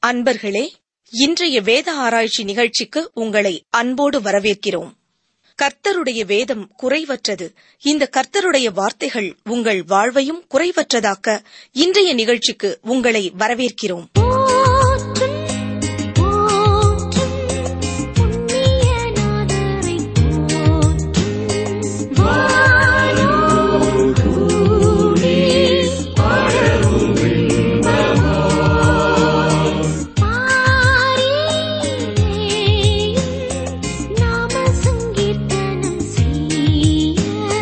அன்பர்களே இன்றைய வேத ஆராய்ச்சி நிகழ்ச்சிக்கு உங்களை அன்போடு வரவேற்கிறோம் கர்த்தருடைய வேதம் குறைவற்றது இந்த கர்த்தருடைய வார்த்தைகள் உங்கள் வாழ்வையும் குறைவற்றதாக்க இன்றைய நிகழ்ச்சிக்கு உங்களை வரவேற்கிறோம் போற்றும் போற்றும் புண்ணியநாதரை போற்றும் வானோர் கூடி பாடவும் பாரிலேயும் நாம சங்கீர்த்தனம் செய்ய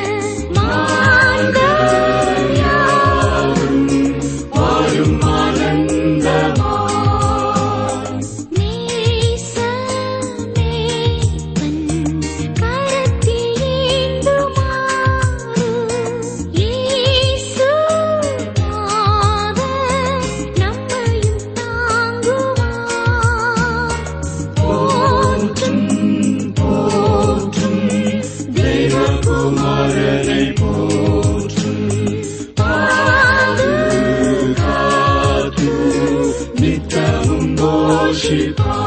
மான்கள் யாவும் தெய்வகுமாரனை போற்றும் பாதுகாத்து நித்தமும் போஷிப்பார்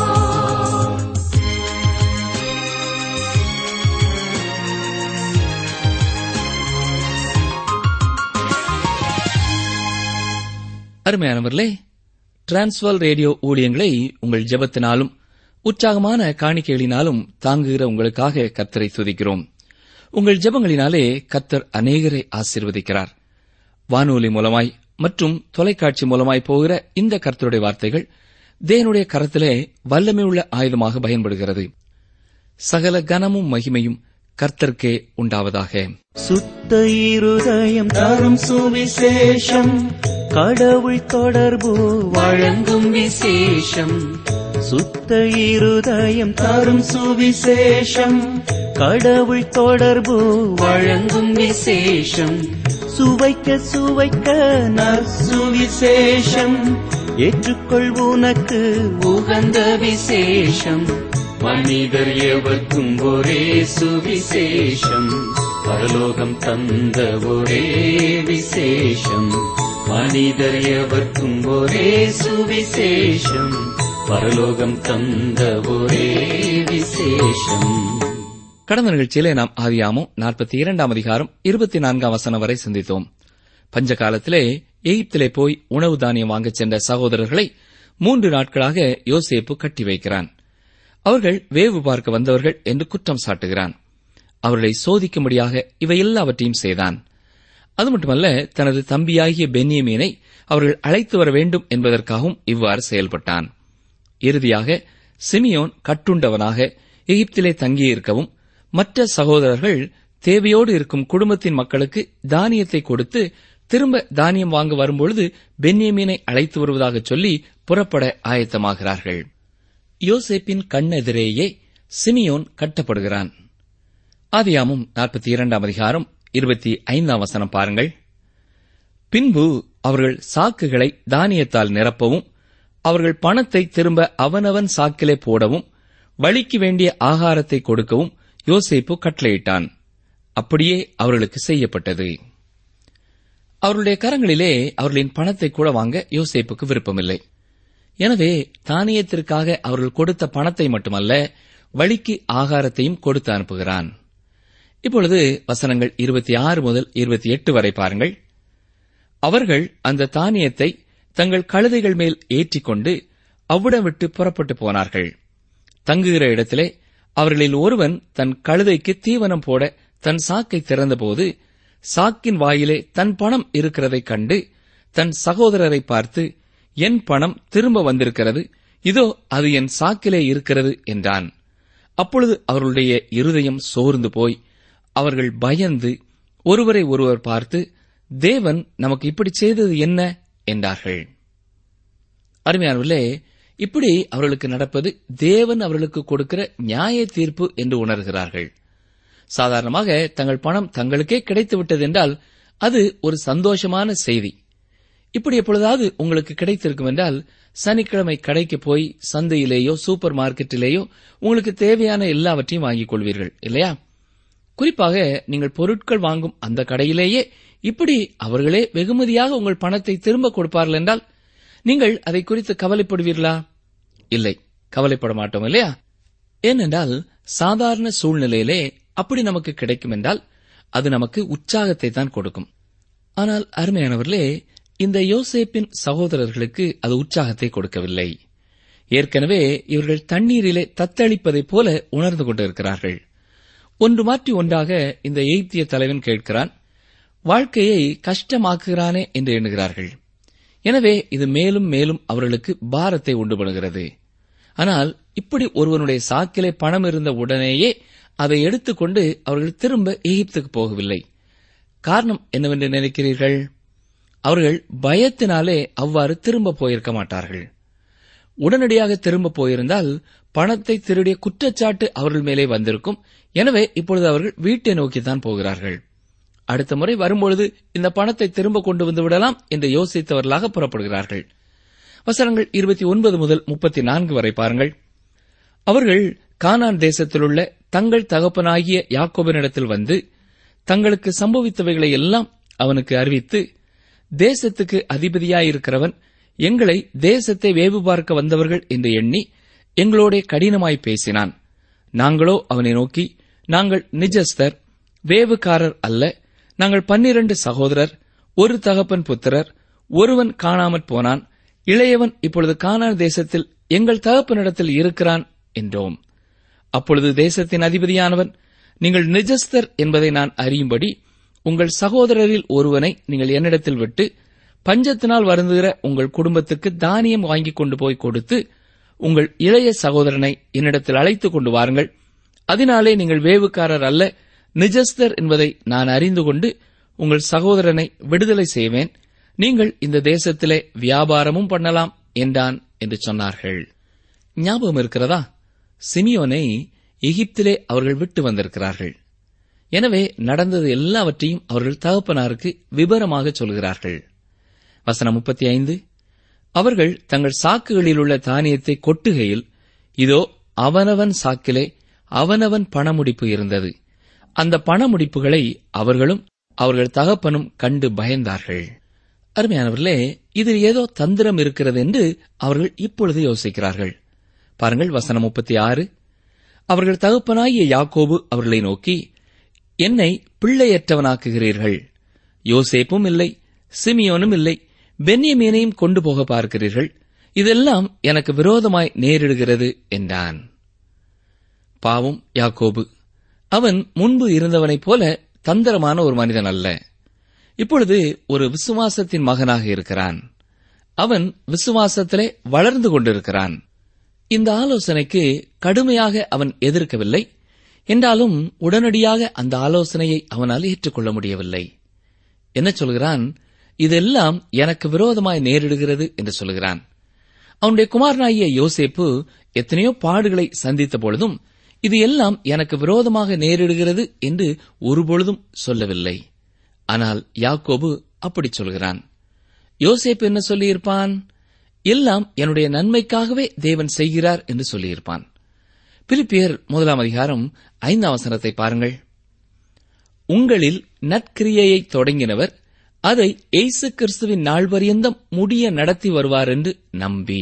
அருமையானவர்களே டிரான்ஸ்வர் ரேடியோ ஊழியங்களை உங்கள் ஜெபத்தினாலும் உற்சாகமான காணிக்கைகளினாலும் தாங்குகிற உங்களுக்காக கர்த்தரை துதிக்கிறோம் உங்கள் ஜெபங்களினாலே கர்த்தர் அநேகரை ஆசீர்வதிக்கிறார் வானொலி மூலமாய் மற்றும் தொலைக்காட்சி மூலமாய் போகிற இந்த கர்த்தருடைய வார்த்தைகள் தேவனுடைய கரத்திலே வல்லமை உள்ள ஆயுதமாக பயன்படுகிறது சகல கனமும் மகிமையும் கர்த்தர்க்கே உண்டாவதாக சுத்த இருதயம் தரும் சுவிசேஷம் கடவுள் தொடர்பு வழங்கும் விசேஷம் சுத்த இருதயம் தரும் சுவிசேஷம் கடவுள் தொடர்பு வழங்கும் விசேஷம் சுவைக்க சுவைக்க நற்சுவிசேஷம் ஏற்றுக்கொள் உனக்கு உகந்த விசேஷம் மனிதர் எவர்க்கும் ஒரே சுவிசேஷம் பரலோகம் தந்த ஒரே விசேஷம் மனிதர் எவர்க்கும் ஒரே சுவிசேஷம் பரலோகம் தந்த ஒரே விசேஷம் கடந்த நிகழ்ச்சியிலே நாம் ஆதியாமம் நாற்பத்தி இரண்டாம் அதிகாரம் இருபத்தி நான்காம் வசனம் வரை சிந்தித்தோம் பஞ்ச காலத்திலே எகிப்திலே போய் உணவு தானியம் வாங்கச் சென்ற சகோதரர்களை மூன்று நாட்களாக யோசேப்பு கட்டி வைக்கிறான் அவர்கள் வேவு பார்க்க வந்தவர்கள் என்று குற்றம் சாட்டுகிறான் அவர்களை சோதிக்கும்படியாக இவை எல்லாவற்றையும் செய்தான் அது மட்டுமல்ல தனது தம்பியாகிய பென்யமீனை அவர்கள் அழைத்து வர வேண்டும் என்பதற்காகவும் இவ்வாறு செயல்பட்டான் இறுதியாக சிமியோன் கட்டுண்டவனாக எகிப்திலே தங்கியிருக்கவும் மற்ற சகோதரர்கள் தேவையோடு இருக்கும் குடும்பத்தின் மக்களுக்கு தானியத்தை கொடுத்து திரும்ப தானியம் வாங்க வரும்பொழுது பென்யமீனை அழைத்து வருவதாக சொல்லி புறப்பட ஆயத்தமாகிறார்கள் யோசேப்பின் கண்ணெதிரேயே சிமியோன் கட்டப்படுகிறான் ஆதியாமும் நாற்பத்தி இரண்டாம் அதிகாரம் இருபத்தி ஐந்தாம் வசனம் பாருங்கள் பின்பு அவர்கள் சாக்குகளை தானியத்தால் நிரப்பவும் அவர்கள் பணத்தை திரும்ப அவனவன் சாக்கிலே போடவும் வழிக்கு வேண்டிய ஆகாரத்தை கொடுக்கவும் யோசேப்பு கட்டளையிட்டான் அப்படியே அவர்களுக்கு செய்யப்பட்டது அவர்களுடைய கரங்களிலே அவர்களின் பணத்தை கூட வாங்க யோசேப்புக்கு விருப்பமில்லை எனவே தானியத்திற்காக அவர்கள் கொடுத்த பணத்தை மட்டுமல்ல வழிக்கு ஆகாரத்தையும் கொடுத்து அனுப்புகிறான் இப்பொழுது வசனங்கள் இருபத்தி ஆறு முதல் இருபத்தி எட்டு வரை பாருங்கள் அவர்கள் அந்த தானியத்தை தங்கள் கழுதைகள் மேல் ஏற்றிக்கொண்டு அவ்விடம் விட்டு புறப்பட்டு போனார்கள் தங்குகிற இடத்திலே அவர்களில் ஒருவன் தன் கழுதைக்கு தீவனம் போட தன் சாக்கை திறந்தபோது சாக்கின் வாயிலே தன் பணம் இருக்கிறதைக் கண்டு தன் சகோதரரை பார்த்து என் பணம் திரும்ப வந்திருக்கிறது இதோ அது என் சாக்கிலே இருக்கிறது என்றான் அப்பொழுது அவர்களுடைய இருதயம் சோர்ந்து போய் அவர்கள் பயந்து ஒருவரை ஒருவர் பார்த்து தேவன் நமக்கு இப்படி செய்தது என்ன என்றார்கள் அருமையானவர்களே இப்படி அவர்களுக்கு நடப்பது தேவன் அவர்களுக்கு கொடுக்கிற நியாய தீர்ப்பு என்று உணர்கிறார்கள் சாதாரணமாக தங்கள் பணம் தங்களுக்கே கிடைத்து விட்டது என்றால் அது ஒரு சந்தோஷமான செய்தி இப்படி எப்பொழுதாவது உங்களுக்கு கிடைத்திருக்கும் என்றால் சனிக்கிழமை கடைக்கு போய் சந்தையிலேயோ சூப்பர் மார்க்கெட்டிலேயோ உங்களுக்கு தேவையான எல்லாவற்றையும் வாங்கிக் கொள்வீர்கள் இல்லையா குறிப்பாக நீங்கள் பொருட்கள் வாங்கும் அந்த கடையிலேயே இப்படி அவர்களே வெகுமதியாக உங்கள் பணத்தை திரும்ப கொடுப்பார்கள் என்றால் நீங்கள் அதை குறித்து கவலைப்படுவீர்களா இல்லை கவலைப்பட மாட்டோம் இல்லையா ஏனென்றால் சாதாரண சூழ்நிலையிலே அப்படி நமக்கு கிடைக்கும் என்றால் அது நமக்கு உற்சாகத்தை தான் கொடுக்கும் ஆனால் அருமையானவர்களே இந்த யோசேப்பின் சகோதரர்களுக்கு அது உற்சாகத்தை கொடுக்கவில்லை ஏற்கனவே இவர்கள் தண்ணீரிலே தத்தளிப்பதைப் போல உணர்ந்து கொண்டிருக்கிறார்கள் ஒன்று மாற்றி ஒன்றாக இந்த எய்த்திய தலைவன் கேட்கிறான் வாழ்க்கையை கஷ்டமாக்குகிறானே என்று எண்ணுகிறார்கள் எனவே இது மேலும் மேலும் அவர்களுக்கு பாரத்தை உண்டு பண்ணுகிறது ஆனால் இப்படி ஒருவனுடைய சாக்கிலே பணம் இருந்த உடனேயே அதை எடுத்துக்கொண்டு அவர்கள் திரும்ப எகிப்துக்கு போகவில்லை காரணம் என்னவென்று நினைக்கிறீர்கள் அவர்கள் பயத்தினாலே அவ்வாறு திரும்ப போயிருக்க மாட்டார்கள் உடனடியாக திரும்ப போயிருந்தால் பணத்தை திருடிய குற்றச்சாட்டு அவர்கள் மேலே வந்திருக்கும் எனவே இப்பொழுது அவர்கள் வீட்டை நோக்கித்தான் போகிறார்கள் அடுத்த முறை வரும்பொழுது இந்த பணத்தை திரும்ப கொண்டு வந்து விடலாம் என்று யோசித்தவர்களாக புறப்படுகிறார்கள் வசனங்கள் இருபத்தி ஒன்பது முதல் முப்பத்தி நான்கு வரை பாருங்கள் அவர்கள் கானான் தேசத்திலுள்ள தங்கள் தகப்பனாகிய யாக்கோபினிடத்தில் வந்து தங்களுக்கு சம்பவித்தவைகளை எல்லாம் அவனுக்கு அறிவித்து தேசத்துக்கு அதிபதியாயிருக்கிறவன் எங்களை தேசத்தை வேவு பார்க்க வந்தவர்கள் என்று எண்ணி எங்களோட கடினமாய் பேசினான் நாங்களோ அவனை நோக்கி நாங்கள் நிஜஸ்தர் வேவுக்காரர் அல்ல நாங்கள் பன்னிரண்டு சகோதரர் ஒரு தகப்பன் புத்திரர் ஒருவன் காணாமற் போனான் இளையவன் இப்பொழுது கானான் தேசத்தில் எங்கள் தகப்பனிடத்தில் இருக்கிறான் என்றோம் அப்பொழுது தேசத்தின் அதிபதியானவன் நீங்கள் நிஜஸ்தர் என்பதை நான் அறியும்படி உங்கள் சகோதரரில் ஒருவனை நீங்கள் என்னிடத்தில் விட்டு பஞ்சத்தினால் வருந்துகிற உங்கள் குடும்பத்துக்கு தானியம் வாங்கிக் கொண்டு போய் கொடுத்து உங்கள் இளைய சகோதரனை என்னிடத்தில் அழைத்துக் கொண்டு வாருங்கள் அதனாலே நீங்கள் வேவுக்காரர் அல்ல நிஜஸ்தர் என்பதை நான் அறிந்து கொண்டு உங்கள் சகோதரனை விடுதலை செய்வேன் நீங்கள் இந்த தேசத்திலே வியாபாரமும் பண்ணலாம் என்றான் என்று சொன்னார்கள் ஞாபகம் இருக்கிறதா சிமியோனை எகிப்திலே அவர்கள் விட்டு வந்திருக்கிறார்கள் எனவே நடந்தது எல்லாவற்றையும் அவர்கள் தகப்பனாருக்கு விபரமாக சொல்கிறார்கள் வசனம் முப்பத்தி ஐந்து அவர்கள் தங்கள் சாக்குகளில் உள்ள தானியத்தை கொட்டுகையில் இதோ அவனவன் சாக்கிலே அவனவன் பணமுடிப்பு இருந்தது அந்த பணமுடிப்புகளை அவர்களும் அவர்கள் தகப்பனும் கண்டு பயந்தார்கள் அருமையானவர்களே இதில் ஏதோ தந்திரம் இருக்கிறது என்று அவர்கள் இப்பொழுது யோசிக்கிறார்கள் பாருங்கள் வசனம் முப்பத்தி ஆறு அவர்கள் தகப்பனாகிய யாக்கோபு அவர்களை நோக்கி என்னை பிள்ளையற்றவனாக்குகிறீர்கள் யோசேப்பும் இல்லை சிமியோனும் இல்லை பென்யமீனையும் கொண்டு போக பார்க்கிறீர்கள் இதெல்லாம் எனக்கு விரோதமாய் நேரிடுகிறது என்றான் பாவம் யாக்கோபு அவன் முன்பு இருந்தவனைப் போல தந்திரமான ஒரு மனிதன் அல்ல இப்பொழுது ஒரு விசுவாசத்தின் மகனாக இருக்கிறான் அவன் விசுவாசத்திலே வளர்ந்து கொண்டிருக்கிறான் இந்த ஆலோசனைக்கு கடுமையாக அவன் எதிர்க்கவில்லை என்றாலும் உடனடியாக அந்த ஆலோசனையை அவனால் ஏற்றுக்கொள்ள முடியவில்லை என்ன சொல்கிறான் இதெல்லாம் எனக்கு விரோதமாய் நேரிடுகிறது என்று சொல்கிறான் அவனுடைய குமாரனாகிய யோசேப்பு எத்தனையோ பாடுகளை சந்தித்த பொழுதும் இது எல்லாம் எனக்கு விரோதமாக நேரிடுகிறது என்று ஒருபொழுதும் சொல்லவில்லை ஆனால் யாக்கோபு அப்படி சொல்கிறான் யோசேப்பு என்ன சொல்லியிருப்பான் எல்லாம் என்னுடைய நன்மைக்காகவே தேவன் செய்கிறார் என்று சொல்லியிருப்பான் பிலிப்பியர் முதலாம் அதிகாரம் ஐந்தாம் வசனத்தை பாருங்கள் உங்களில் நற்கிரியையை தொடங்கினவர் அதை இயேசு கிறிஸ்துவின் நாள் பரியந்தம் முடிய நடத்தி வருவார் என்று நம்பி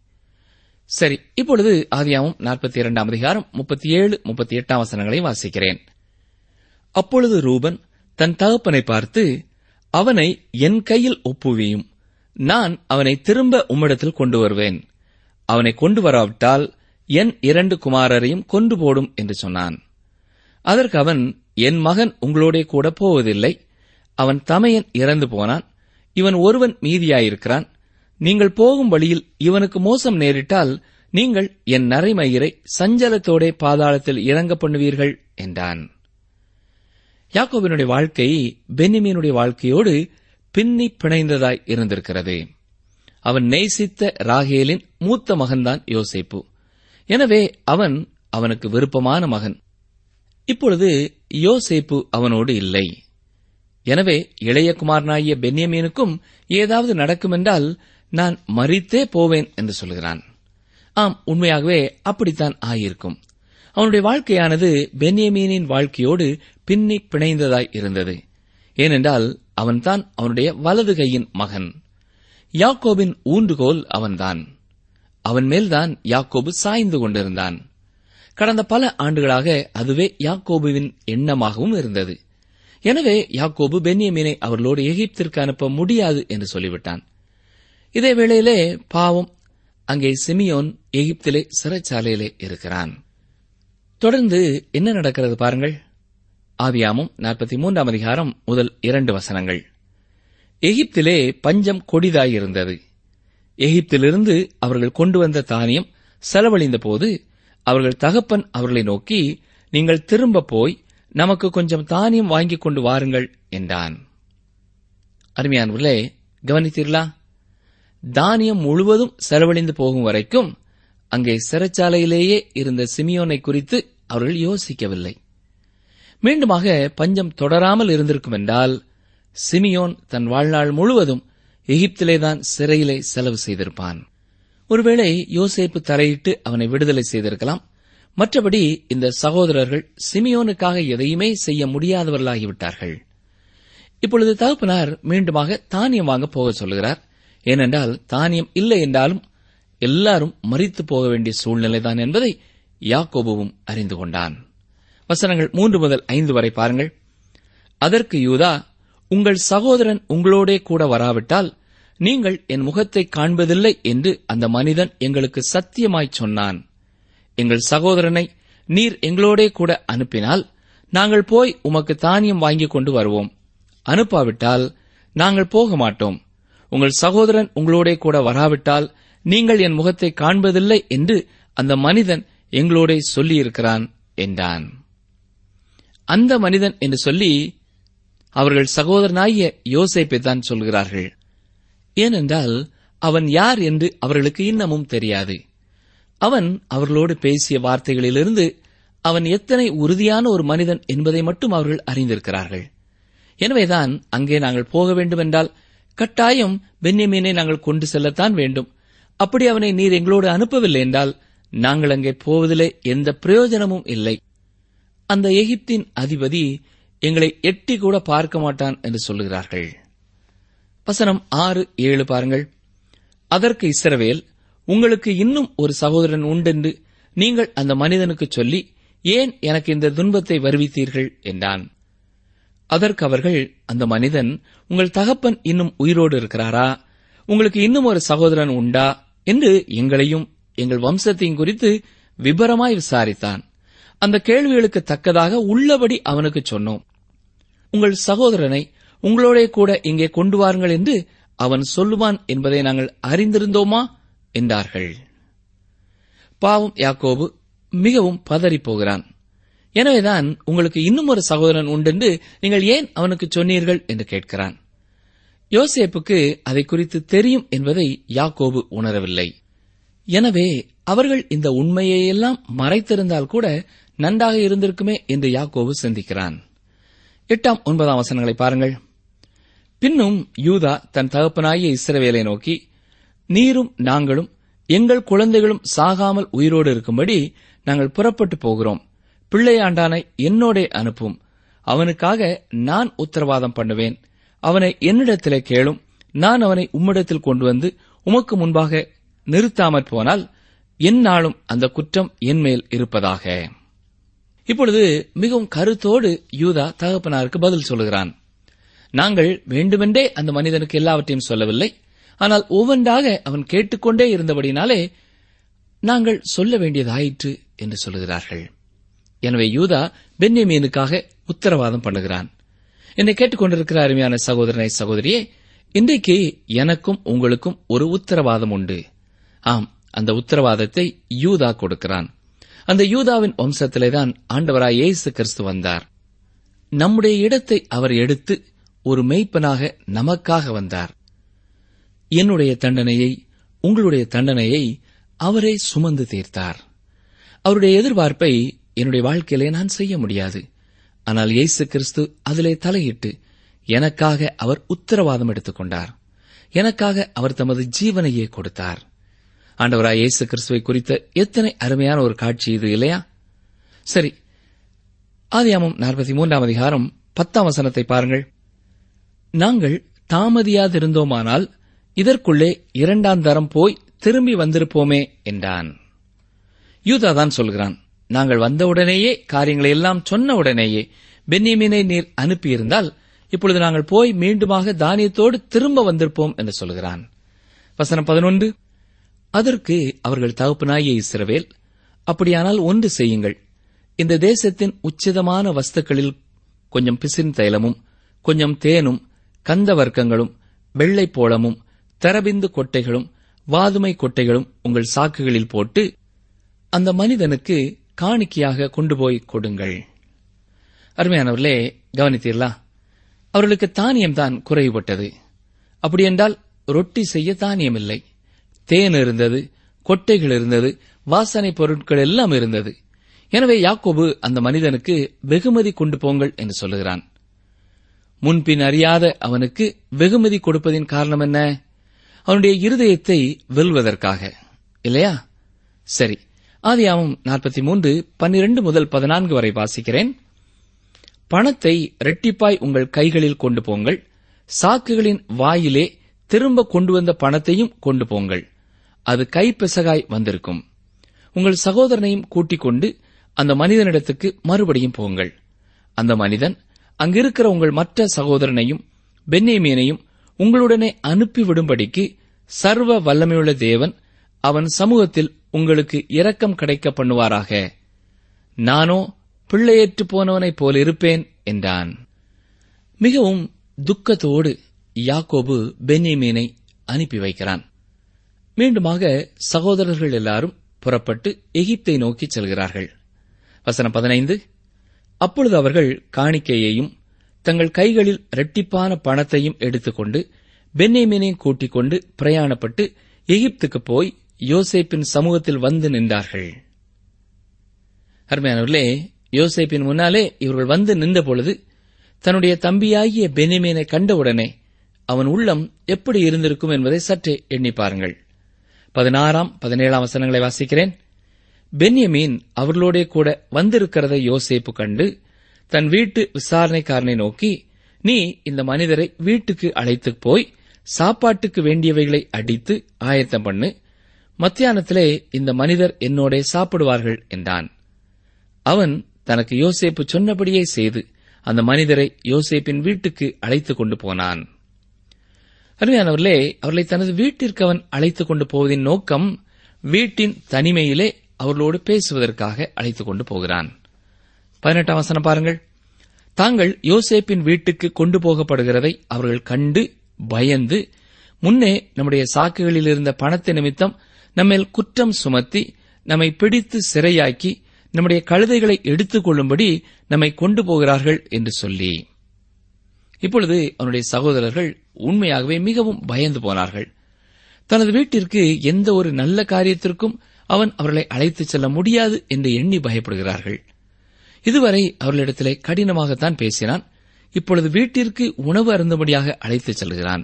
சரி இப்பொழுது ஆதியாமம் நாற்பத்தி இரண்டாம் அதிகாரம் முப்பத்தி ஏழு முப்பத்தி எட்டாம் வசனங்களை வாசிக்கிறேன் அப்பொழுது ரூபன் தன் தகப்பனை பார்த்து அவனை என் கையில் ஒப்புவியும் நான் அவனை திரும்ப உம்மிடத்தில் கொண்டு வருவேன் அவனை கொண்டு வராவிட்டால் என் இரண்டு குமாரரையும் கொண்டு போடும் என்று சொன்னான் அதற்கு அவன் என் மகன் உங்களோடே கூட போவதில்லை அவன் தமையன் இறந்து போனான் இவன் ஒருவன் மீதியாயிருக்கிறான் நீங்கள் போகும் வழியில் இவனுக்கு மோசம் நேரிட்டால் நீங்கள் என் நரைமயிரை சஞ்சலத்தோடே பாதாளத்தில் இறங்க பண்ணுவீர்கள் என்றான் யாக்கோபினுடைய வாழ்க்கை பென்னிமீனுடைய வாழ்க்கையோடு பின்னி பிணைந்ததாய் இருந்திருக்கிறது அவன் நேசித்த ராகேலின் மூத்த மகன்தான் யோசேப்பு எனவே அவன் அவனுக்கு விருப்பமான மகன் இப்பொழுது யோசேப்பு அவனோடு இல்லை எனவே இளைய குமாரனாகிய பென்யமீனுக்கும் ஏதாவது நடக்குமென்றால் நான் மறித்தே போவேன் என்று சொல்கிறான் ஆம் உண்மையாகவே அப்படித்தான் ஆயிருக்கும் அவனுடைய வாழ்க்கையானது பென்யமீனின் வாழ்க்கையோடு பின்னி பிணைந்ததாய் இருந்தது ஏனென்றால் அவன்தான் அவனுடைய வலது கையின் மகன் யாக்கோபின் ஊன்றுகோல் அவன்தான் அவன் மேல்தான் யாக்கோபு சாய்ந்து கொண்டிருந்தான் கடந்த பல ஆண்டுகளாக அதுவே யாக்கோபுவின் எண்ணமாகவும் இருந்தது எனவே யாக்கோபு பென்யமீனை அவர்களோடு எகிப்திற்கு அனுப்ப முடியாது என்று சொல்லிவிட்டான் இதே வேளையிலே பாவம் அங்கே சிமியோன் எகிப்திலே சிறைச்சாலையிலே இருக்கிறான் தொடர்ந்து என்ன நடக்கிறது பாருங்கள் ஆதியாமும் நாற்பத்தி மூன்றாம் அதிகாரம் முதல் இரண்டு வசனங்கள் எகிப்திலே பஞ்சம் கொடிதாயிருந்தது எகிப்திலிருந்து அவர்கள் கொண்டு வந்த தானியம் செலவழிந்த போது அவர்கள் தகப்பன் அவர்களை நோக்கி நீங்கள் திரும்ப போய் நமக்கு கொஞ்சம் தானியம் வாங்கிக் கொண்டு வாருங்கள் என்றான் அருமையானவர்களே கவனித்தீர்களா தானியம் முழுவதும் செலவழிந்து போகும் வரைக்கும் அங்கே சிறைச்சாலையிலேயே இருந்த சிமியோனை குறித்து அவர்கள் யோசிக்கவில்லை மீண்டுமாக பஞ்சம் தொடராமல் இருந்திருக்கும் என்றால் சிமியோன் தன் வாழ்நாள் முழுவதும் எகிப்திலேதான் சிறையிலே செலவு செய்திருப்பான் ஒருவேளை யோசேப்பு தலையிட்டு அவனை விடுதலை செய்திருக்கலாம் மற்றபடி இந்த சகோதரர்கள் சிமியோனுக்காக எதையுமே செய்ய முடியாதவர்களாகிவிட்டார்கள் இப்பொழுது தகப்பனார் மீண்டுமாக தானியம் வாங்க போக சொல்கிறார் ஏனென்றால் தானியம் இல்லை என்றாலும் எல்லாரும் மறித்து போக வேண்டிய சூழ்நிலைதான் என்பதை யாக்கோபுவும் அறிந்து கொண்டான் வசனங்கள் மூன்று முதல் ஐந்து வரை பாருங்கள் அதற்கு யூதா உங்கள் சகோதரன் உங்களோடே கூட வராவிட்டால் நீங்கள் என் முகத்தை காண்பதில்லை என்று அந்த மனிதன் எங்களுக்கு சத்தியமாய்ச் சொன்னான் எங்கள் சகோதரனை நீர் எங்களோடே கூட அனுப்பினால் நாங்கள் போய் உமக்கு தானியம் வாங்கிக் கொண்டு வருவோம் அனுப்பாவிட்டால் நாங்கள் போக மாட்டோம் உங்கள் சகோதரன் உங்களோடே கூட வராவிட்டால் நீங்கள் என் முகத்தை காண்பதில்லை என்று அந்த மனிதன் எங்களோடே சொல்லியிருக்கிறான் என்றான் அந்த மனிதன் என்று சொல்லி அவர்கள் சகோதரனாகிய யோசேப்பை தான் சொல்கிறார்கள் ஏனென்றால் அவன் யார் என்று அவர்களுக்கு இன்னமும் தெரியாது அவன் அவர்களோடு பேசிய வார்த்தைகளிலிருந்து அவன் எத்தனை உறுதியான ஒரு மனிதன் என்பதை மட்டும் அவர்கள் அறிந்திருக்கிறார்கள் எனவேதான் அங்கே நாங்கள் போக வேண்டுமென்றால் கட்டாயம் பென்யமீனை நாங்கள் கொண்டு செல்லத்தான் வேண்டும் அப்படி அவனை நீர் எங்களோடு அனுப்பவில்லை என்றால் நாங்கள் அங்கே போவதிலே எந்த பிரயோஜனமும் இல்லை அந்த எகிப்தின் அதிபதி எங்களை எட்டி கூட பார்க்க மாட்டான் என்று சொல்லுகிறார்கள் வசனம் ஆறு ஏழு பாருங்கள் அதற்கு இஸ்ரவேல் உங்களுக்கு இன்னும் ஒரு சகோதரன் உண்டென்று நீங்கள் அந்த மனிதனுக்கு சொல்லி ஏன் எனக்கு இந்த துன்பத்தை வருவித்தீர்கள் என்றான் அதற்கு அவர்கள் அந்த மனிதன் உங்கள் தகப்பன் இன்னும் உயிரோடு இருக்கிறாரா உங்களுக்கு இன்னும் ஒரு சகோதரன் உண்டா என்று எங்களையும் எங்கள் வம்சத்தையும் குறித்து விபரமாய் விசாரித்தான் அந்த கேள்விகளுக்கு தக்கதாக உள்ளபடி அவனுக்கு சொன்னோம் உங்கள் சகோதரனை உங்களோடே கூட இங்கே கொண்டு வாருங்கள் என்று அவன் சொல்லுவான் என்பதை நாங்கள் அறிந்திருந்தோமா என்றார்கள் பாவம் யாக்கோபு மிகவும் பதறிப் போகிறான் எனவேதான் உங்களுக்கு இன்னும் ஒரு சகோதரன் உண்டென்று நீங்கள் ஏன் அவனுக்கு சொன்னீர்கள் என்று கேட்கிறான் யோசேப்புக்கு அதை குறித்து தெரியும் என்பதை யாக்கோபு உணரவில்லை எனவே அவர்கள் இந்த உண்மையையெல்லாம் மறைத்திருந்தால் கூட நன்றாக இருந்திருக்குமே என்று யாக்கோபு சிந்திக்கிறான் எட்டாம் ஒன்பதாம் வசனங்களை பாருங்கள் பின்னும் யூதா தன் தகப்பனாகிய இஸ்ரவேலை நோக்கி நீரும் நாங்களும் எங்கள் குழந்தைகளும் சாகாமல் உயிரோடு இருக்கும்படி நாங்கள் புறப்பட்டு போகிறோம் பிள்ளையாண்டானை என்னோடே அனுப்பும் அவனுக்காக நான் உத்தரவாதம் பண்ணுவேன் அவனை என்னிடத்திலே கேளும் நான் அவனை உம்மிடத்தில் கொண்டு வந்து உமக்கு முன்பாக நிறுத்தாமற் போனால் எந்நாளும் அந்த குற்றம் என் மேல் இருப்பதாக இப்பொழுது மிகவும் கருத்தோடு யூதா தகப்பனாருக்கு பதில் சொல்லுகிறான் நாங்கள் வேண்டுமென்றே அந்த மனிதனுக்கு எல்லாவற்றையும் சொல்லவில்லை ஆனால் ஒவ்வொன்றாக அவன் கேட்டுக்கொண்டே இருந்தபடினாலே நாங்கள் சொல்ல வேண்டியதாயிற்று என்று சொல்லுகிறார்கள் எனவே யூதா பென்யமீனுக்காக உத்தரவாதம் பண்ணுகிறான் என்னை கேட்டுக்கொண்டிருக்கிற அருமையான சகோதரனை சகோதரியே இன்றைக்கு எனக்கும் உங்களுக்கும் ஒரு உத்தரவாதம் உண்டு ஆம் அந்த உத்தரவாதத்தை யூதா கொடுக்கிறான் அந்த யூதாவின் வம்சத்திலேதான் ஆண்டவராய் இயேசு கிறிஸ்து வந்தார் நம்முடைய இடத்தை அவர் எடுத்து ஒரு மெய்ப்பனாக நமக்காக வந்தார் என்னுடைய தண்டனையை உங்களுடைய தண்டனையை அவரே சுமந்து தீர்த்தார் அவருடைய எதிர்பார்ப்பை என்னுடைய வாழ்க்கையிலே நான் செய்ய முடியாது ஆனால் இயேசு கிறிஸ்து அதிலே தலையிட்டு எனக்காக அவர் உத்தரவாதம் எடுத்துக் கொண்டார் எனக்காக அவர் தமது ஜீவனையே கொடுத்தார் ஆண்டவராய் இயேசு கிறிஸ்துவை குறித்த எத்தனை அருமையான ஒரு காட்சி இது இல்லையா சரி ஆதியாமம் நாற்பத்தி மூன்றாம் அதிகாரம் பத்தாம் வசனத்தை பாருங்கள் நாங்கள் தாமதியாதிருந்தோமானால் இதற்குள்ளே இரண்டாம் தரம் போய் திரும்பி வந்திருப்போமே என்றான் யூதா தான் சொல்கிறான் நாங்கள் வந்தவுடனேயே காரியங்களை எல்லாம் சொன்ன உடனேயே பென்னியமீனை நீர் அனுப்பியிருந்தால் இப்பொழுது நாங்கள் போய் மீண்டுமாக தானியத்தோடு திரும்ப வந்திருப்போம் என்று சொல்கிறான் வசனம் பதினொன்று அதற்கு அவர்கள் தகப்பனாகிய இஸ்ரவேல் அப்படியானால் ஒன்று செய்யுங்கள் இந்த தேசத்தின் உச்சிதமான வஸ்துக்களில் கொஞ்சம் பிசின் தைலமும் கொஞ்சம் தேனும் கந்த வர்க்கங்களும் வெள்ளை போளமும் தரபிந்து கொட்டைகளும் வாதுமை கொட்டைகளும் உங்கள் சாக்குகளில் போட்டு அந்த மனிதனுக்கு காணிக்கையாக கொண்டு போய் கொடுங்கள் அருமையானவர்களே கவனித்தீர்களா அவர்களுக்கு தானியம்தான் குறைவுபட்டது அப்படியென்றால் ரொட்டி செய்ய தானியம் இல்லை தேன் இருந்தது கொட்டைகள் இருந்தது வாசனை பொருட்கள் எல்லாம் இருந்தது எனவே யாக்கோபு அந்த மனிதனுக்கு வெகுமதி கொண்டு போங்கள் என்று சொல்லுகிறான் முன்பின் அறியாத அவனுக்கு வெகுமதி கொடுப்பதின் காரணம் என்ன அவனுடைய இருதயத்தை வெல்வதற்காக இல்லையா சரி ஆதியாமம் நாற்பத்தி மூன்று பன்னிரண்டு முதல் பதினான்கு வரை வாசிக்கிறேன் பணத்தை ரெட்டிப்பாய் உங்கள் கைகளில் கொண்டு போங்கள் சாக்குகளின் வாயிலே திரும்ப கொண்டு வந்த பணத்தையும் கொண்டு போங்கள் அது கைப்பிசகாய் வந்திருக்கும் உங்கள் சகோதரனையும் கூட்டிக் கொண்டு அந்த மனிதனிடத்துக்கு மறுபடியும் போங்கள் அந்த மனிதன் அங்கிருக்கிற உங்கள் மற்ற சகோதரனையும் பென்னேமியனையும் உங்களுடனே அனுப்பிவிடும்படிக்கு சர்வ வல்லமையுள்ள தேவன் அவன் சமூகத்தில் உங்களுக்கு இரக்கம் கிடைக்க பண்ணுவாராக நானோ பிள்ளையற்று போனவனைப் போல் இருப்பேன் என்றான் மிகவும் துக்கத்தோடு யாக்கோபு பென்னிமீனை அனுப்பி வைக்கிறான் மீண்டுமாக சகோதரர்கள் எல்லாரும் புறப்பட்டு எகிப்தை நோக்கி செல்கிறார்கள் வசனம் பதினைந்து அப்பொழுது அவர்கள் காணிக்கையையும் தங்கள் கைகளில் இரட்டிப்பான பணத்தையும் எடுத்துக்கொண்டு பென்னேமினையும் கூட்டிக் கொண்டு பிரயாணப்பட்டு எகிப்துக்கு போய் யோசேப்பின் சமூகத்தில் வந்து நின்றார்கள் அருமையானவர்களே யோசேப்பின் முன்னாலே இவர்கள் வந்து நின்ற பொழுது தன்னுடைய தம்பியாகிய பெனிமீனை கண்டவுடனே அவன் உள்ளம் எப்படி இருந்திருக்கும் என்பதை சற்றே எண்ணி பாருங்கள் பதினாறாம் பதினேழாம் வசனங்களை வாசிக்கிறேன் பென்யமீன் அவர்களோடே கூட வந்திருக்கிறதை யோசேப்பு கண்டு தன் வீட்டு விசாரணைக்காரனை நோக்கி நீ இந்த மனிதரை வீட்டுக்கு அழைத்துப் போய் சாப்பாட்டுக்கு வேண்டியவைகளை அடித்து ஆயத்தம் பண்ணு மத்தியானத்திலே இந்த மனிதர் என்னோடே சாப்பிடுவார்கள் என்றான் அவன் தனக்கு யோசேப்பு சொன்னபடியே செய்து அந்த மனிதரை யோசேப்பின் வீட்டுக்கு அழைத்துக் கொண்டு போனான் அருமையானவர்களே அவர்களை தனது வீட்டிற்கு அவன் அழைத்துக் கொண்டு போவதின் நோக்கம் வீட்டின் தனிமையிலே அவர்களோடு பேசுவதற்காக அழைத்துக் கொண்டு போகிறான் பதினெட்டாம் வசனம் பாருங்கள் தாங்கள் யோசேப்பின் வீட்டுக்கு கொண்டு போகப்படுகிறதை அவர்கள் கண்டு பயந்து முன்னே நம்முடைய சாக்குகளில் இருந்த பணத்தை நிமித்தம் நம்மேல் குற்றம் சுமத்தி நம்மை பிடித்து சிறையாக்கி நம்முடைய கழுதைகளை எடுத்துக் கொள்ளும்படி நம்மை கொண்டு போகிறார்கள் என்று சொல்லி இப்பொழுது அவனுடைய சகோதரர்கள் உண்மையாகவே மிகவும் பயந்து போனார்கள் தனது வீட்டிற்கு எந்த ஒரு நல்ல காரியத்திற்கும் அவன் அவர்களை அழைத்துச் செல்ல முடியாது என்று எண்ணி பயப்படுகிறார்கள் இதுவரை அவர்களிடத்திலே கடினமாகத்தான் பேசினான் இப்பொழுது வீட்டிற்கு உணவு அருந்தும்படியாக அழைத்துச் செல்கிறான்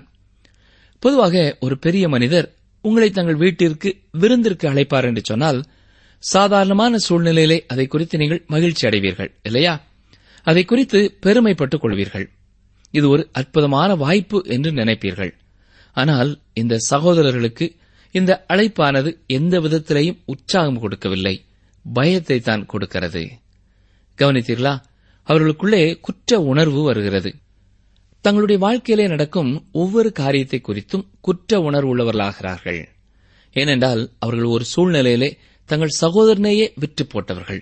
பொதுவாக ஒரு பெரிய மனிதர் உங்களை தங்கள் வீட்டிற்கு விருந்திற்கு அழைப்பார் என்று சொன்னால் சாதாரணமான சூழ்நிலையிலே அதை குறித்து நீங்கள் மகிழ்ச்சி அடைவீர்கள் இல்லையா அதை குறித்து பெருமைப்பட்டுக் கொள்வீர்கள் இது ஒரு அற்புதமான வாய்ப்பு என்று நினைப்பீர்கள் ஆனால் இந்த சகோதரர்களுக்கு இந்த அழைப்பானது எந்த விதத்திலேயும் உற்சாகம் கொடுக்கவில்லை பயத்தை தான் கொடுக்கிறது கவனித்தீர்களா அவர்களுக்குள்ளே குற்ற உணர்வு வருகிறது தங்களுடைய வாழ்க்கையிலே நடக்கும் ஒவ்வொரு காரியத்தை குறித்தும் குற்ற உணர்வு உள்ளவர்களாகிறார்கள் ஏனென்றால் அவர்கள் ஒரு சூழ்நிலையிலே தங்கள் சகோதரனையே விற்று போட்டவர்கள்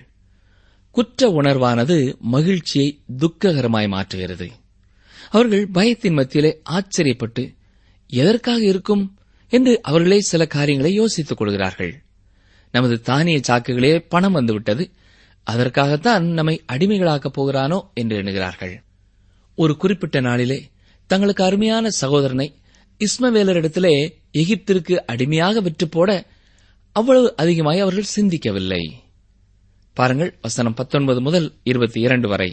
குற்ற உணர்வானது மகிழ்ச்சியை துக்ககரமாய் மாற்றுகிறது அவர்கள் பயத்தின் மத்தியிலே ஆச்சரியப்பட்டு எதற்காக இருக்கும் என்று அவர்களே சில காரியங்களை யோசித்துக் கொள்கிறார்கள் நமது தானிய சாக்குகளே பணம் வந்துவிட்டது அதற்காகத்தான் நம்மை அடிமைகளாக்கப் போகிறானோ என்று எண்ணுகிறார்கள் ஒரு குறிப்பிட்ட நாளிலே தங்களுக்கு அருமையான சகோதரனை இஸ்மவேலரிடத்திலே எகிப்திற்கு அடிமையாக விற்று போட அவ்வளவு அதிகமாய் அவர்கள் சிந்திக்கவில்லை பாருங்கள் வசனம் பத்தொன்பது முதல் இருபத்தி இரண்டு வரை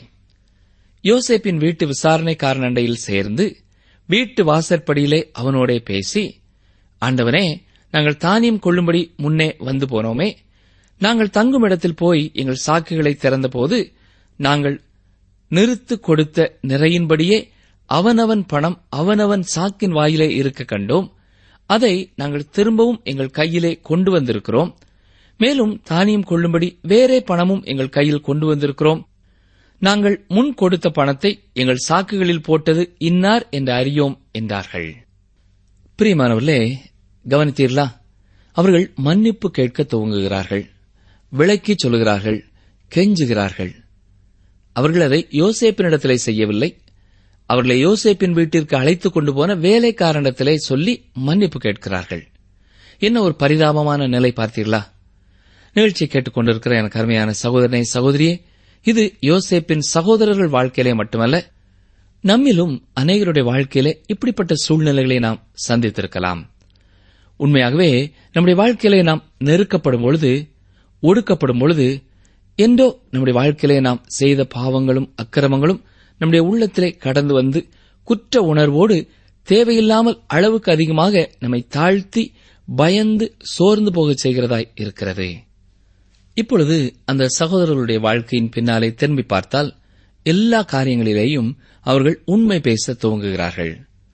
யோசேப்பின் வீட்டு விசாரணைக்காரன் அண்டையில் சேர்ந்து வீட்டு வாசற்படியிலே அவனோடே பேசி ஆண்டவனே நாங்கள் தானியம் கொள்ளும்படி முன்னே வந்து போனோமே நாங்கள் தங்கும் இடத்தில் போய் எங்கள் சாக்குகளை திறந்தபோது நாங்கள் நிறுத்து கொடுத்த நிறையின்படியே அவனவன் பணம் அவனவன் சாக்கின் வாயிலே இருக்க கண்டோம் அதை நாங்கள் திரும்பவும் எங்கள் கையிலே கொண்டு வந்திருக்கிறோம் மேலும் தானியம் கொள்ளும்படி வேறே பணமும் எங்கள் கையில் கொண்டு வந்திருக்கிறோம் நாங்கள் முன் கொடுத்த பணத்தை எங்கள் சாக்குகளில் போட்டது இன்னார் என்று அறியோம் என்றார்கள் பிரியமானவர்களே கவனித்தீர்களா அவர்கள் மன்னிப்பு கேட்க துவங்குகிறார்கள் விளக்கிச் சொல்கிறார்கள் கெஞ்சுகிறார்கள் அவர்கள் அதை யோசேப்பினிடத்திலே செய்யவில்லை அவர்களை யோசேப்பின் வீட்டிற்கு அழைத்துக் கொண்டு போன வேலைக்காரனிடத்திலே சொல்லி மன்னிப்பு கேட்கிறார்கள் என்ன ஒரு பரிதாபமான நிலை பார்த்தீர்களா நிகழ்ச்சியை கேட்டுக்கொண்டிருக்கிற எனக்கு அருமையான சகோதரனை சகோதரியே இது யோசேப்பின் சகோதரர்கள் வாழ்க்கையிலே மட்டுமல்ல நம்மிலும் அநேகருடைய வாழ்க்கையிலே இப்படிப்பட்ட சூழ்நிலைகளை நாம் சந்தித்திருக்கலாம் உண்மையாகவே நம்முடைய வாழ்க்கையிலே நாம் நெருக்கப்படும் பொழுது ஒடுக்கப்படும் பொழுது என்றோ நம்முடைய வாழ்க்கையிலே நாம் செய்த பாவங்களும் அக்கிரமங்களும் நம்முடைய உள்ளத்திலே கடந்து வந்து குற்ற உணர்வோடு தேவையில்லாமல் அளவுக்கு அதிகமாக நம்மை தாழ்த்தி பயந்து சோர்ந்து போகச் செய்கிறதாய் இருக்கிறது இப்பொழுது அந்த சகோதரர்களுடைய வாழ்க்கையின் பின்னாலே திரும்பி பார்த்தால் எல்லா காரியங்களிலேயும் அவர்கள் உண்மை பேச துவங்குகிறார்கள்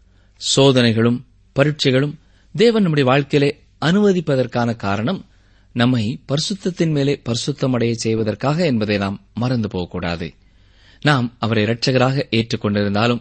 சோதனைகளும் பரீட்சைகளும் தேவன் நம்முடைய வாழ்க்கையிலே அனுமதிப்பதற்கான காரணம் நம்மை பரிசுத்தத்தின் மேலே பரிசுத்தமடைய செய்வதற்காக என்பதை நாம் மறந்து போகக்கூடாது நாம் அவரை இரட்சகராக ஏற்றுக்கொண்டிருந்தாலும்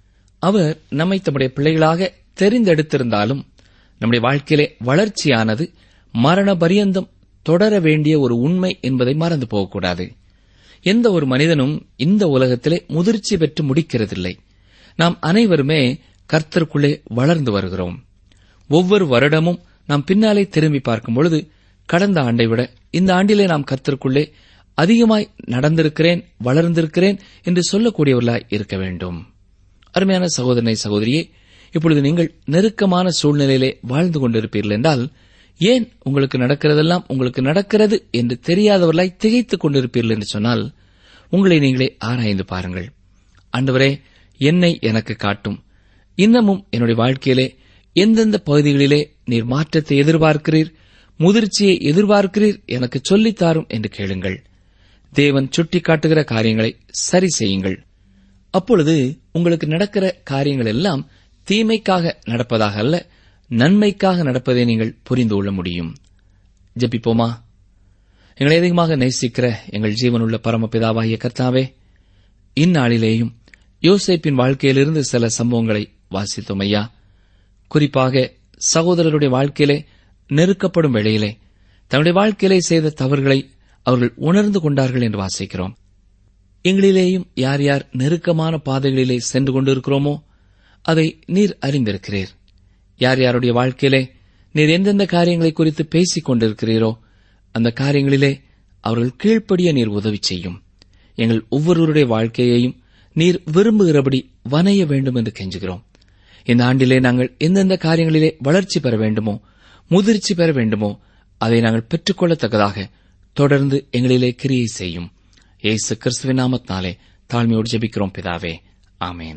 அவர் நம்மை தம்முடைய பிள்ளைகளாக தெரிந்தெடுத்திருந்தாலும் நம்முடைய வாழ்க்கையிலே வளர்ச்சியானது மரண பரியந்தம் தொடர வேண்டிய ஒரு உண்மை என்பதை மறந்து போகக்கூடாது எந்த ஒரு மனிதனும் இந்த உலகத்திலே முதிர்ச்சி பெற்று முடிக்கிறதில்லை நாம் அனைவருமே கர்த்தருக்குள்ளே வளர்ந்து வருகிறோம் ஒவ்வொரு வருடமும் நாம் பின்னாலே திரும்பி பார்க்கும் பொழுது கடந்த ஆண்டை விட இந்த ஆண்டிலே நாம் கர்த்தருக்குள்ளே அதிகமாய் நடந்திருக்கிறேன் வளர்ந்திருக்கிறேன் என்று சொல்லக்கூடியவர்களாய் இருக்க வேண்டும் அருமையான சகோதரனை சகோதரியே இப்பொழுது நீங்கள் நெருக்கமான சூழ்நிலையிலே வாழ்ந்து கொண்டிருப்பீர்கள் என்றால் ஏன் உங்களுக்கு நடக்கிறதெல்லாம் உங்களுக்கு நடக்கிறது என்று தெரியாதவர்களாய் திகைத்துக் கொண்டிருப்பீர்கள் என்று சொன்னால் உங்களை நீங்களே ஆராய்ந்து பாருங்கள் ஆண்டவரே என்னை எனக்கு காட்டும் இன்னமும் என்னுடைய வாழ்க்கையிலே எந்தெந்த பகுதிகளிலே நீர் மாற்றத்தை எதிர்பார்க்கிறீர் முதிர்ச்சியை எதிர்பார்க்கிறீர் எனக்கு சொல்லித்தாரும் என்று கேளுங்கள் தேவன் சுட்டிக்காட்டுகிற காரியங்களை சரி செய்யுங்கள் அப்பொழுது உங்களுக்கு நடக்கிற காரியங்கள் எல்லாம் தீமைக்காக நடப்பதாக அல்ல நன்மைக்காக நடப்பதை நீங்கள் புரிந்து கொள்ள முடியும் ஜெபிப்போமா எங்களை அதிகமாக நேசிக்கிற எங்கள் ஜீவனுள்ள பரமபிதாவாகிய கர்த்தாவே இந்நாளிலேயும் யோசேப்பின் வாழ்க்கையிலிருந்து சில சம்பவங்களை வாசித்தோம் ஐயா குறிப்பாக சகோதரருடைய வாழ்க்கையிலே நெருக்கப்படும் வேளையிலே தன்னுடைய வாழ்க்கையிலே செய்த தவறுகளை அவர்கள் உணர்ந்து கொண்டார்கள் என்று வாசிக்கிறோம் எங்களிலேயும் யார் யார் நெருக்கமான பாதைகளிலே சென்று கொண்டிருக்கிறோமோ அதை நீர் அறிந்திருக்கிறீர் யார் யாருடைய வாழ்க்கையிலே நீர் எந்தெந்த காரியங்களை குறித்து பேசிக் கொண்டிருக்கிறீரோ அந்த காரியங்களிலே அவர்கள் கீழ்ப்படிய நீர் உதவி செய்யும் எங்கள் ஒவ்வொருவருடைய வாழ்க்கையையும் நீர் விரும்புகிறபடி வனைய வேண்டும் என்று கெஞ்சுகிறோம் இந்த ஆண்டிலே நாங்கள் எந்தெந்த காரியங்களிலே வளர்ச்சி பெற வேண்டுமோ முதிர்ச்சி பெற வேண்டுமோ அதை நாங்கள் பெற்றுக்கொள்ளத்தக்கதாக தொடர்ந்து எங்களிலே கிரியை செய்யும் இயேசு கிறிஸ்துவின் நாமத்தினாலே தாழ்மையோடு ஜெபிக்கிறோம் பிதாவே ஆமேன்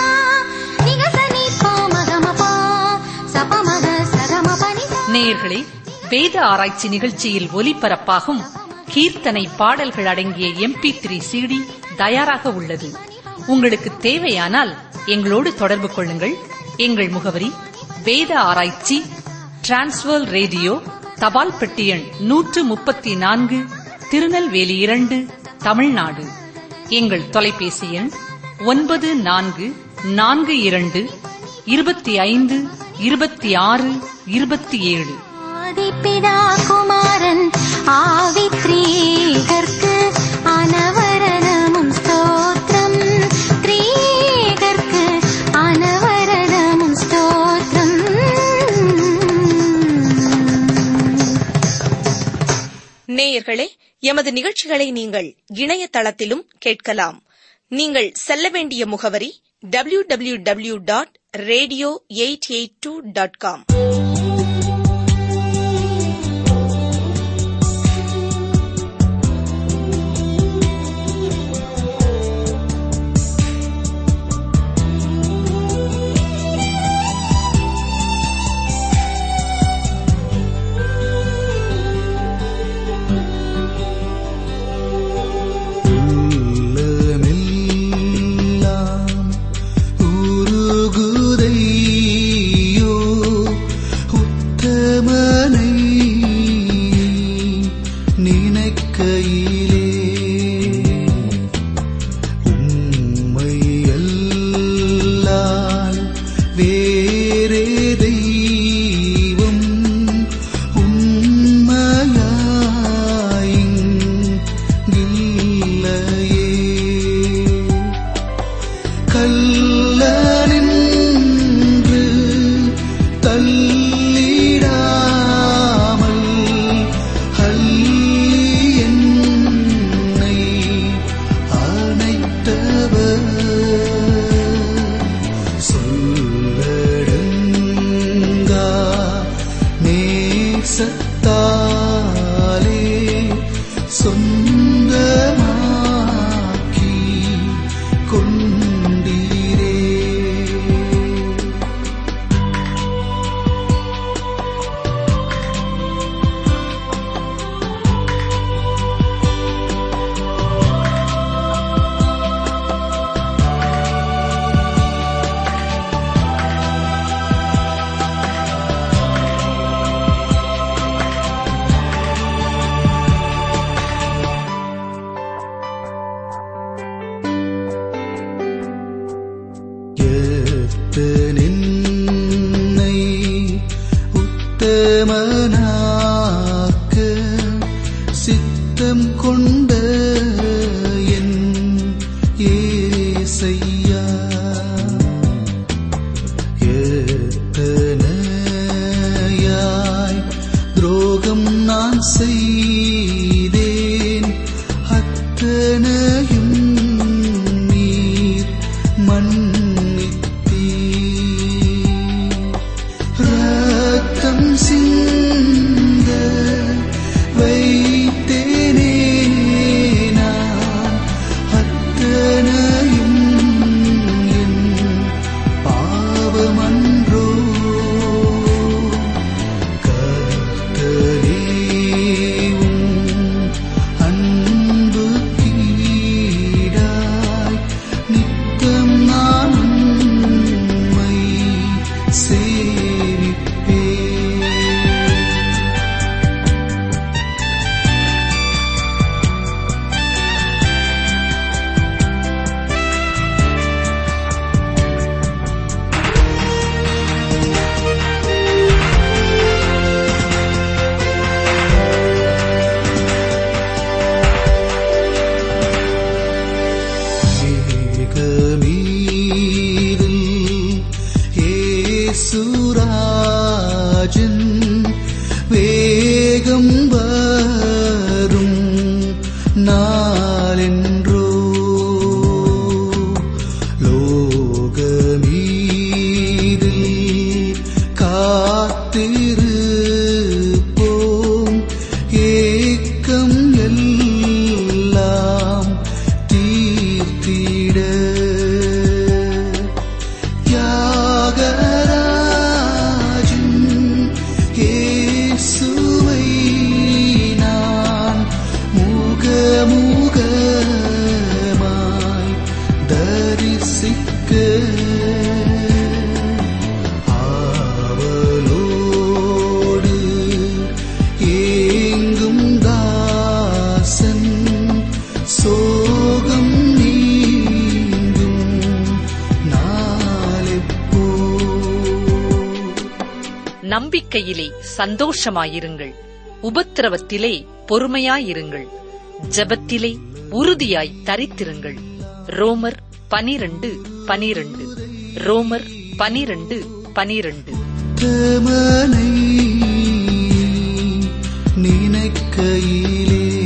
நேயர்களே வேத ஆராய்ச்சி நிகழ்ச்சியில் ஒலிபரப்பாகும் கீர்த்தனை பாடல்கள் அடங்கிய எம்பி த்ரீ சிடி தயாராக உள்ளது உங்களுக்கு தேவையானால் எங்களோடு தொடர்பு கொள்ளுங்கள் எங்கள் முகவரி வேத ஆராய்ச்சி டிரான்ஸ்வர் ரேடியோ தபால் பெட்டி எண் நூற்று முப்பத்தி நான்கு திருநெல்வேலி இரண்டு தமிழ்நாடு எங்கள் தொலைபேசி எண் ஒன்பது நான்கு நான்கு இரண்டு இருபத்தி ஐந்து இருபத்தி ஆறு இருபத்தி ஏழு ஆதிப்பிதா குமாரன் ஆவித்ரீகர்க்கு அனவரணமும் ஸ்தோத்திரம் த்ரீகர்க்கு அனவரணமும் ஸ்தோத்திரம் நேயர்களே எமது நிகழ்ச்சிகளை நீங்கள் இணையதளத்திலும் கேட்கலாம் நீங்கள் செல்ல வேண்டிய முகவரி W W W dot radio eight eight two dot com உள்ளமெல்லாம் உருகுதையோ கொண்ட என் ஏசையா எத்தனையாய் துரோகம் நான் செய்தேன் அத்தனையும் நீர் மன்னித்தீர் ரத்தம் சிந்த வைத்தேனே நான் அத்தனையும் என் பாவமன்றோ கர்த்தரே உம் அன்பு கீடாய் நித்தம் நான் உம்மை சேவிப்பேன் மேகமீதில் ஏசுராஜன் வேகம் வரும் நாளென்றோ லோகமீதில் காத்திருப்போம் ஏக்கம் எல்லாம் தீர்த்திட யாகராஜன் இயேசுவை நான் முகமுகமாய் தரிசிக்க ஆவலோடு ஏங்கும் தாசன் சோகம் நீங்கும் நாளெப்போ நம்பிக்கையிலே சந்தோஷமாயிருங்கள் உபத்திரவத்திலே பொறுமையாயிருங்கள் ஜெபத்திலே உறுதியாய் தரித்திருங்கள் ரோமர் பனிரண்டு பனிரண்டு ரோமர் பனிரண்டு பனிரண்டு தமனை நினைக்கையிலே